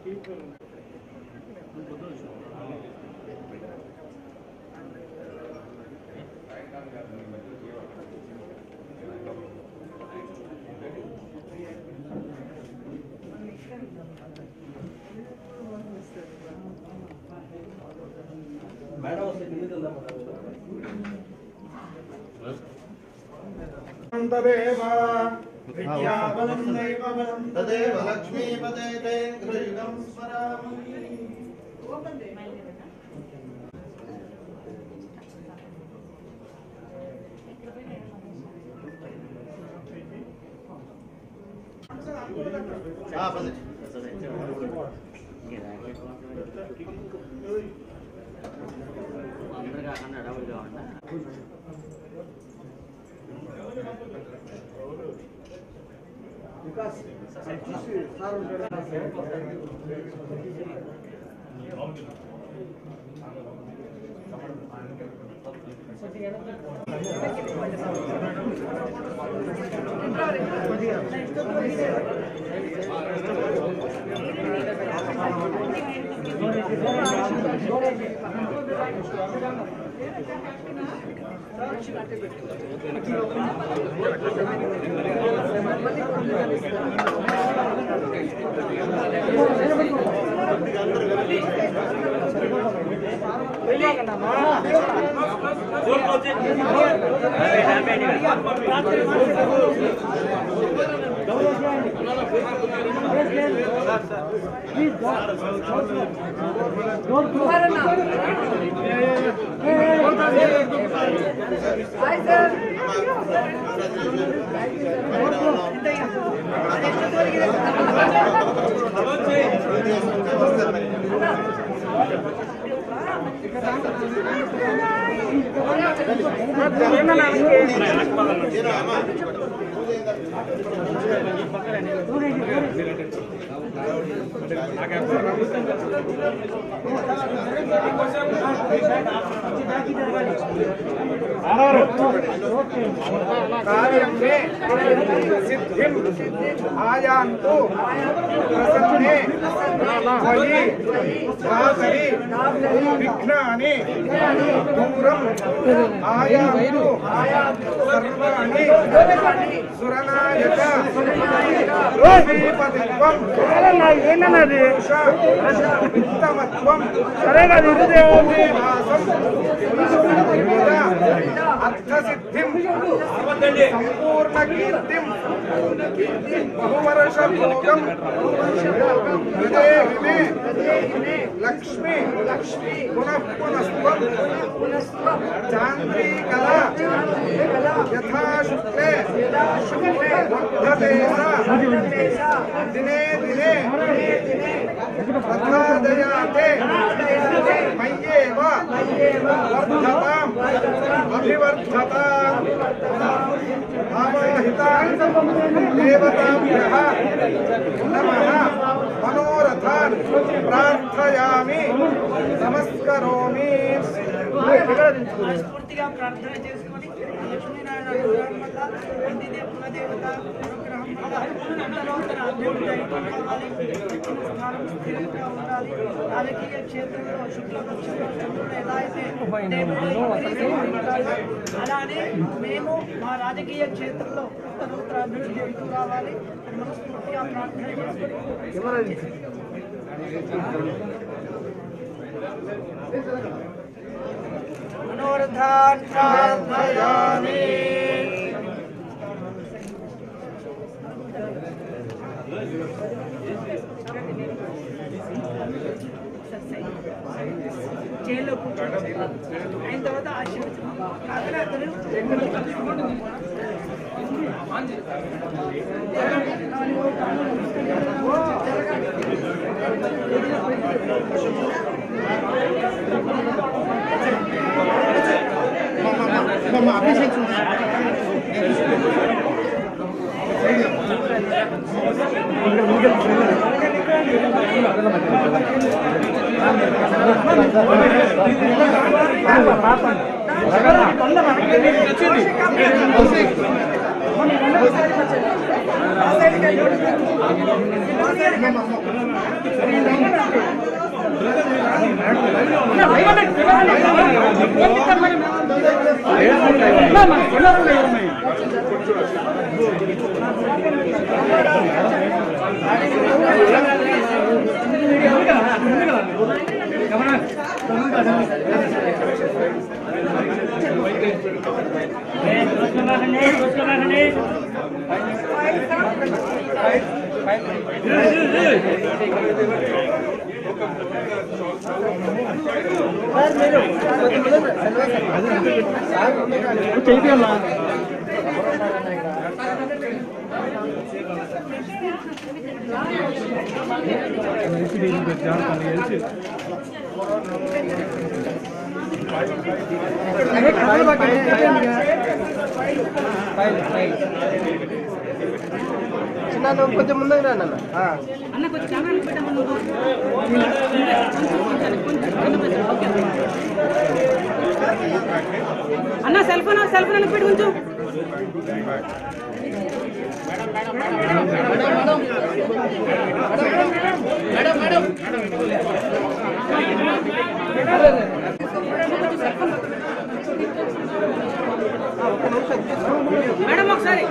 तदेव विद्याबलं दैवबलं तदेव लक्ष्मीपते ते गृहीतं स्मरामि ఆ, పది. कार्यं मे सिद्धिं आयान्तु प्रसन्ने मयि धातरि विघ्नानि दूरम् आयान्तु सर्वाणि सुरनायक లక్ష్మీపతిత్వం ఏంటన్నది ఉత్తమత్వం సరే కదా ఇదే ఉంది అర్థసిద్ధిం సంపూర్ణ కీర్తిం బహువర్ష భోగం హృదయే లక్ష్మి లక్ష్మి పునః పునస్త్వం చాంద్రీకల యథా శుక్లే వర్ధతే స దినే దినే తథా దయాతే మయ్యేవ వర్ధతాం అభివర్ధతాం ఆవాహితాన్ దేవతాభ్యः నమః మనోరథాన్ ప్రార్థయామి నమస్కరోమి మనస్ఫూర్తిగా ప్రార్థన చేసుకొని లక్ష్మీనారాయణ అనుగ్రహం వల్ల అన్ని కులదేవత అనుగ్రహం వల్ల అంతలోతర అభివృద్ధి కావాలి ఇచ్చిన స్థానం స్థిరంగా ఉండాలి రాజకీయ క్షేత్రంలో శుక్లపక్షంలో చంద్రుడు ఎలా అయితే దేవుడో ఉంటాడో, అలానే మేము మా రాజకీయ క్షేత్రంలో ఉత్తరోత్తర అభివృద్ధి అంటూ రావాలి మనస్ఫూర్తిగా ప్రార్థన చేసుకొని మనోరథాన్ ప్రార్థయామి జైల్లో కూర్చోండి అయిన తర్వాత ఆశీర్వచనం కాకరాత్రులు అమ్మ చిన్న నువ్వు కొంచెం ముందుకు రా నాన్న ఆ. అన్న కొంచెం కెమెరా పెట్టమను అన్న సెల్ ఫోన్ సెల్ ఫోన్ పెట్టి ఉంచు మేడం ఒకసారి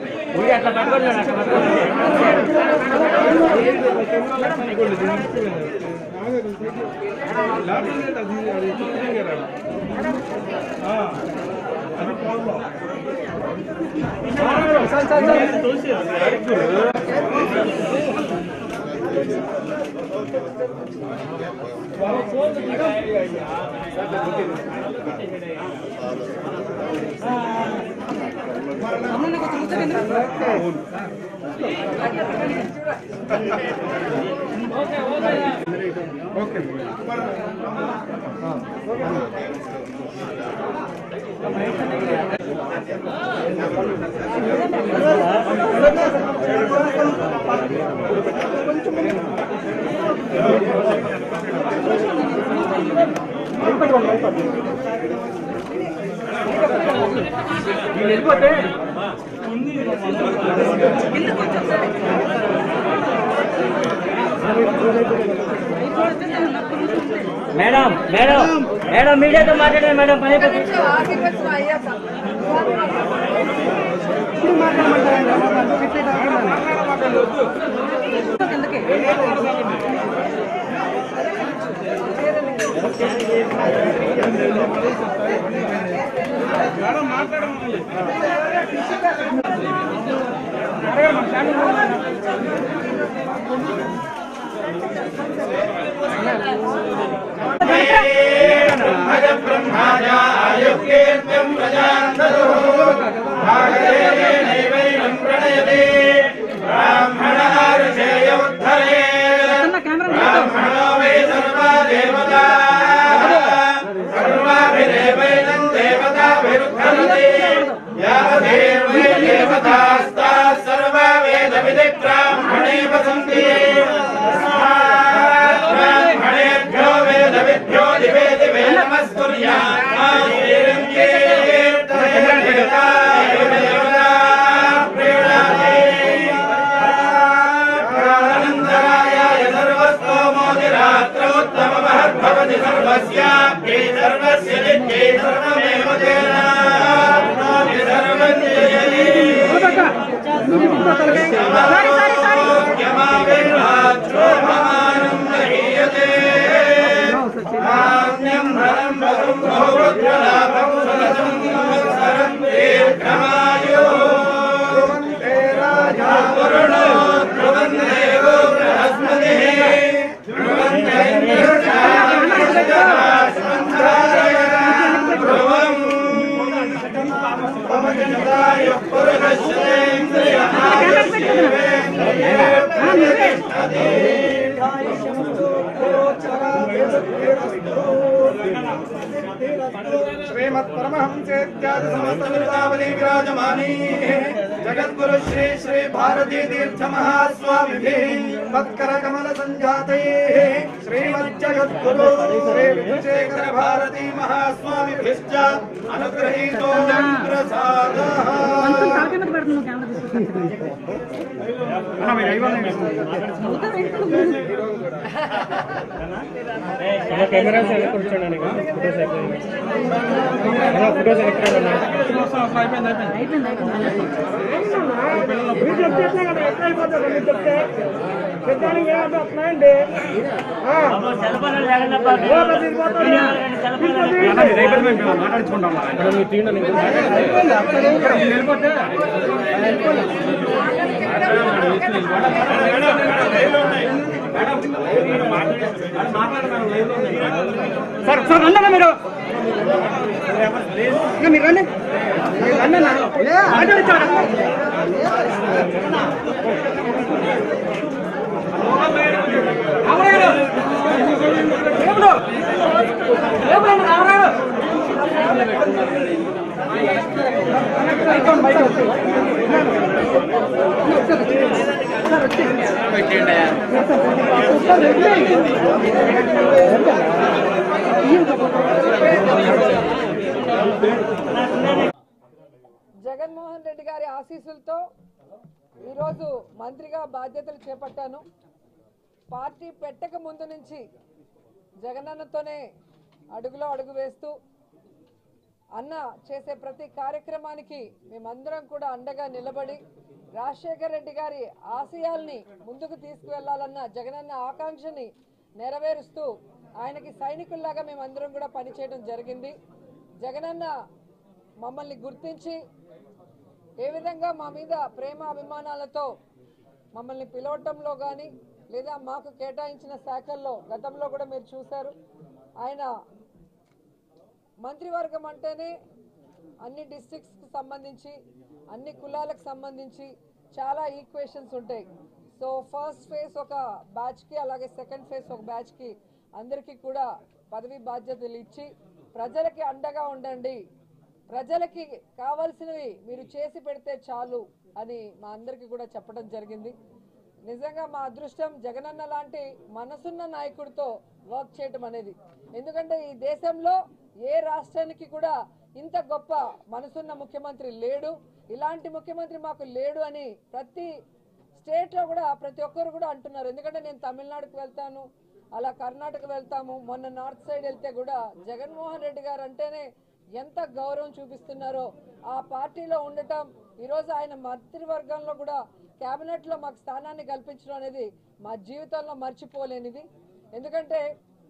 అన్న కొంచెం కూర్చోండి మేడం మేడం మేడం మీడియాతో మాట్లాడండి మేడం పని అయిపోతుంది. అన్న కెమెరా పెట్టు. సారీ సారీ సారీ కెమెరా పెట్టు. ఆ, నువ్వే. శ్రీమత్ పరమహంసేత్యాది సమస్త విరాజమానీ జగద్గురు శ్రీ శ్రీ భారతీ తీర్థ మహాస్వామిభిः మత్కర కమల సంజాతైः శ్రీమజ్జగద్గురు శ్రీ విధుశేఖర భారతీ మహాస్వామిభిశ్చ అనుగ్రహీతో ప్రసాదः కెమెరా కూర్చోండి ఫోటోస్ ఫోటోస్ మీరు చెప్తే ఎట్లా కదా ఎట్లా అయిపోతుంది మీరు చెప్తే పెద్దానికి ఏమంటే వస్తున్నాయండి చలపల్లి జగన్ బాబు మాట్లాడుకుంటాం మీరు తీయండి సార్ సార్ రండి అన్న మీరు ఇంకా మీరు రండి మీరు రండి అన్న మాట్లాడించాడు జగన్మోహన్ రెడ్డి గారి ఆశీస్సులతో ఈరోజు మంత్రిగా బాధ్యతలు చేపట్టాను పార్టీ పెట్టక ముందు నుంచి జగనన్నతోనే అడుగులో అడుగు వేస్తూ అన్న చేసే ప్రతి కార్యక్రమానికి మేమందరం కూడా అండగా నిలబడి రాజశేఖర్ రెడ్డి గారి ఆశయాల్ని ముందుకు తీసుకువెళ్లాలన్న జగనన్న ఆకాంక్షని నెరవేరుస్తూ ఆయనకి సైనికుల్లాగా మేమందరం కూడా పనిచేయడం జరిగింది జగనన్న మమ్మల్ని గుర్తించి ఏ విధంగా మా మీద ప్రేమ అభిమానాలతో మమ్మల్ని పిలవటంలో కానీ లేదా మాకు కేటాయించిన శాఖల్లో గతంలో కూడా మీరు చూశారు ఆయన మంత్రివర్గం అంటేనే అన్ని డిస్ట్రిక్ట్స్కి సంబంధించి అన్ని కులాలకు సంబంధించి చాలా ఈక్వేషన్స్ ఉంటాయి సో ఫస్ట్ ఫేజ్ ఒక బ్యాచ్కి అలాగే సెకండ్ ఫేజ్ ఒక బ్యాచ్కి అందరికీ కూడా పదవి బాధ్యతలు ఇచ్చి ప్రజలకి అండగా ఉండండి ప్రజలకి కావాల్సినవి మీరు చేసి పెడితే చాలు అని మా అందరికీ కూడా చెప్పడం జరిగింది నిజంగా మా అదృష్టం జగనన్న లాంటి మనసున్న నాయకుడితో వర్క్ చేయటం అనేది ఎందుకంటే ఈ దేశంలో ఏ రాష్ట్రానికి కూడా ఇంత గొప్ప మనసున్న ముఖ్యమంత్రి లేడు ఇలాంటి ముఖ్యమంత్రి మాకు లేడు అని ప్రతి స్టేట్ లో కూడా ప్రతి ఒక్కరు కూడా అంటున్నారు ఎందుకంటే నేను తమిళనాడుకు వెళ్తాను అలా కర్ణాటక వెళ్తాము మొన్న నార్త్ సైడ్ వెళ్తే కూడా జగన్మోహన్ రెడ్డి గారు అంటేనే ఎంత గౌరవం చూపిస్తున్నారో ఆ పార్టీలో ఉండటం ఈరోజు ఆయన మంత్రివర్గంలో కూడా కేబినెట్ లో మాకు స్థానాన్ని కల్పించడం అనేది మా జీవితంలో మర్చిపోలేనిది ఎందుకంటే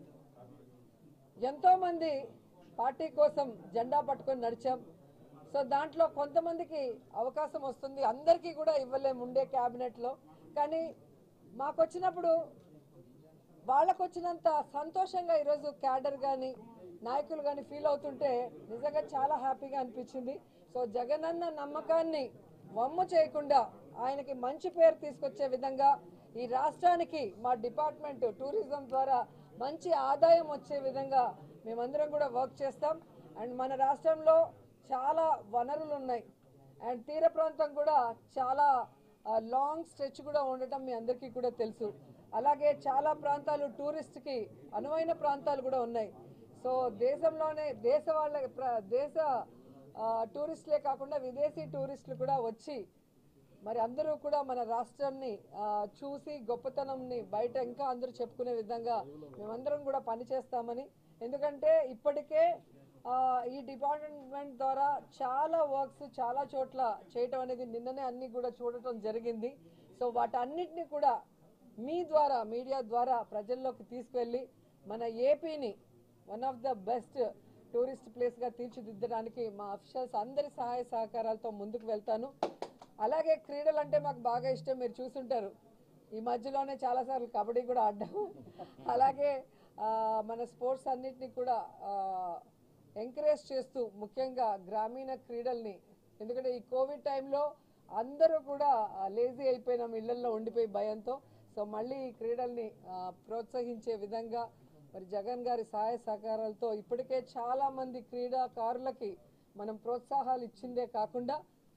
ఎంతో మంది పార్టీ కోసం జెండా పట్టుకొని నడిచాం సో దాంట్లో కొంతమందికి అవకాశం వస్తుంది అందరికీ కూడా ఇవ్వలేము ఉండే క్యాబినెట్లో కానీ మాకు వచ్చినప్పుడు వాళ్ళకు వచ్చినంత సంతోషంగా ఈరోజు క్యాడర్ కానీ నాయకులు కానీ ఫీల్ అవుతుంటే నిజంగా చాలా హ్యాపీగా అనిపించింది సో జగనన్న నమ్మకాన్ని వమ్ము చేయకుండా ఆయనకి మంచి పేరు తీసుకొచ్చే విధంగా ఈ రాష్ట్రానికి మా డిపార్ట్మెంట్ టూరిజం ద్వారా మంచి ఆదాయం వచ్చే విధంగా మేమందరం కూడా వర్క్ చేస్తాం అండ్ మన రాష్ట్రంలో చాలా వనరులు ఉన్నాయి అండ్ తీర ప్రాంతం కూడా చాలా లాంగ్ స్ట్రెచ్ కూడా ఉండటం మీ అందరికీ కూడా తెలుసు అలాగే చాలా ప్రాంతాలు టూరిస్ట్కి అనువైన ప్రాంతాలు కూడా ఉన్నాయి సో దేశంలోనే దేశ వాళ్ళ ప్ర- దేశ ఆ, టూరిస్టులే కాకుండా విదేశీ టూరిస్టులు కూడా వచ్చి మరి అందరూ కూడా మన రాష్ట్రాన్ని ఆ, చూసి గొప్పతనంని బయట ఇంకా అందరూ చెప్పుకునే విధంగా మేమందరం కూడా పనిచేస్తామని ఎందుకంటే ఇప్పటికే ఆ, ఈ డిపార్ట్మెంట్ ద్వారా చాలా వర్క్స్ చాలా చోట్ల చేయటం అనేది నిన్ననే అన్ని కూడా చూడటం జరిగింది సో వాటన్నిటిని కూడా మీ ద్వారా మీడియా ద్వారా ప్రజల్లోకి తీసుకువెళ్ళి మన ఏపీని one of the best tourist ప్లేస్గా తీర్చిదిద్దడానికి మా అఫీషియల్స్ అందరి సహాయ సహకారాలతో ముందుకు వెళ్తాను అలాగే క్రీడలు అంటే మాకు బాగా ఇష్టం మీరు చూసుంటారు ఈ మధ్యలోనే చాలాసార్లు కబడ్డీ కూడా ఆడ్డాము అలాగే ఆ, మన స్పోర్ట్స్ అన్నిటినీ కూడా ఎంకరేజ్ చేస్తూ ముఖ్యంగా గ్రామీణ క్రీడల్ని ఎందుకంటే ఈ కోవిడ్ టైంలో అందరూ కూడా లేజీ అయిపోయినాం ఇళ్లలో ఉండిపోయి భయంతో సో మళ్ళీ ఈ క్రీడల్ని ఆ, ప్రోత్సహించే విధంగా మరి జగన్ గారి సహాయ సహకారాలతో ఇప్పటికే చాలా మంది క్రీడాకారులకి మనం ప్రోత్సాహాలు ఇచ్చిందే కాకుండా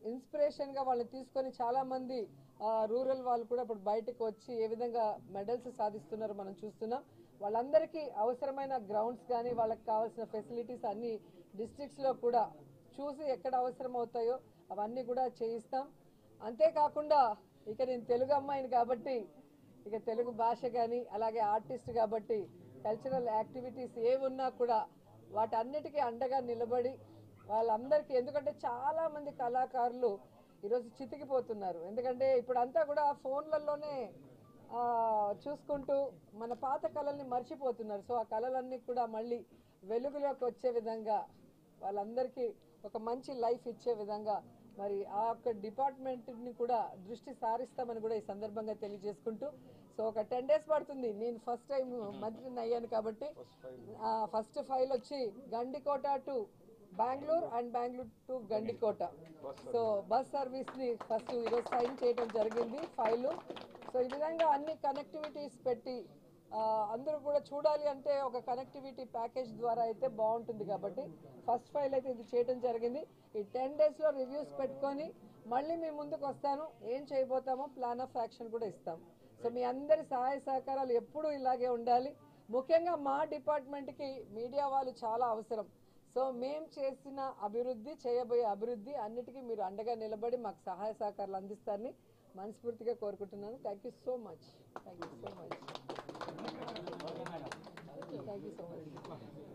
ఇన్స్పిరేషన్ గా వాళ్ళని తీసుకొని చాలా మంది రూరల్ వాళ్ళు కూడా ఇప్పుడు బయటకు వచ్చి ఏ విధంగా మెడల్స్ సాధిస్తున్నారో మనం చూస్తున్నాం వాళ్ళందరికీ అవసరమైన గ్రౌండ్స్ కానీ వాళ్ళకి కావాల్సిన ఫెసిలిటీస్ అన్ని డిస్ట్రిక్ట్స్ లో కూడా చూసి ఎక్కడ అవసరం అవుతాయో అవన్నీ కూడా చేయిస్తాం అంతేకాకుండా ఇక నేను తెలుగు అమ్మాయిని కాబట్టి ఇక తెలుగు భాష కానీ అలాగే ఆర్టిస్ట్ కాబట్టి కల్చరల్ యాక్టివిటీస్ ఏ ఉన్నా కూడా వాటన్నిటికీ అండగా నిలబడి వాళ్ళందరికీ ఎందుకంటే చాలా మంది కళాకారులు ఈరోజు చితికిపోతున్నారు ఎందుకంటే ఇప్పుడు అంతా కూడా ఫోన్లలోనే ఆ, చూసుకుంటూ మన పాత కళల్ని మర్చిపోతున్నారు సో ఆ కళలన్నీ కూడా మళ్ళీ వెలుగులోకి వచ్చే విధంగా వాళ్ళందరికీ ఒక మంచి లైఫ్ ఇచ్చే విధంగా మరి ఆ యొక్క డిపార్ట్మెంట్ని కూడా దృష్టి సారిస్తామని కూడా ఈ సందర్భంగా తెలియజేసుకుంటూ సో ఒక టెన్ డేస్ పడుతుంది నేను ఫస్ట్ టైం మంత్రిని అయ్యాను కాబట్టి ఫస్ట్ ఫైల్ వచ్చి Gandikota to Bengaluru and Bengaluru to Gandikota so bus service ని ఫస్ట్ ఈరోజు సైన్ చేయడం జరిగింది ఫైల్ సో ఈ విధంగా అన్ని కనెక్టివిటీస్ పెట్టి ఆ, అందరూ కూడా చూడాలి అంటే ఒక కనెక్టివిటీ ప్యాకేజ్ ద్వారా అయితే బాగుంటుంది కాబట్టి ఫస్ట్ ఫైల్ అయితే ఇది చేయడం జరిగింది ఈ టెన్ డేస్ లో రివ్యూస్ పెట్టుకొని మళ్ళీ మీ ముందుకు వస్తాను ఏం చేయబోతామో ప్లాన్ ఆఫ్ యాక్షన్ కూడా ఇస్తాం సో మీ అందరి సహాయ సహకారాలు ఎప్పుడూ ఇలాగే ఉండాలి ముఖ్యంగా మా డిపార్ట్మెంట్ కి మీడియా వాళ్ళు చాలా అవసరం సో మేం చేసిన అభివృద్ధి చేయబోయే అభివృద్ధి అన్నిటికీ మీరు అండగా నిలబడి మాకు సహాయ సహకారాలు అందిస్తారని మనస్ఫూర్తిగా కోరుకుంటున్నాను thank you so much thank you so much thank you so much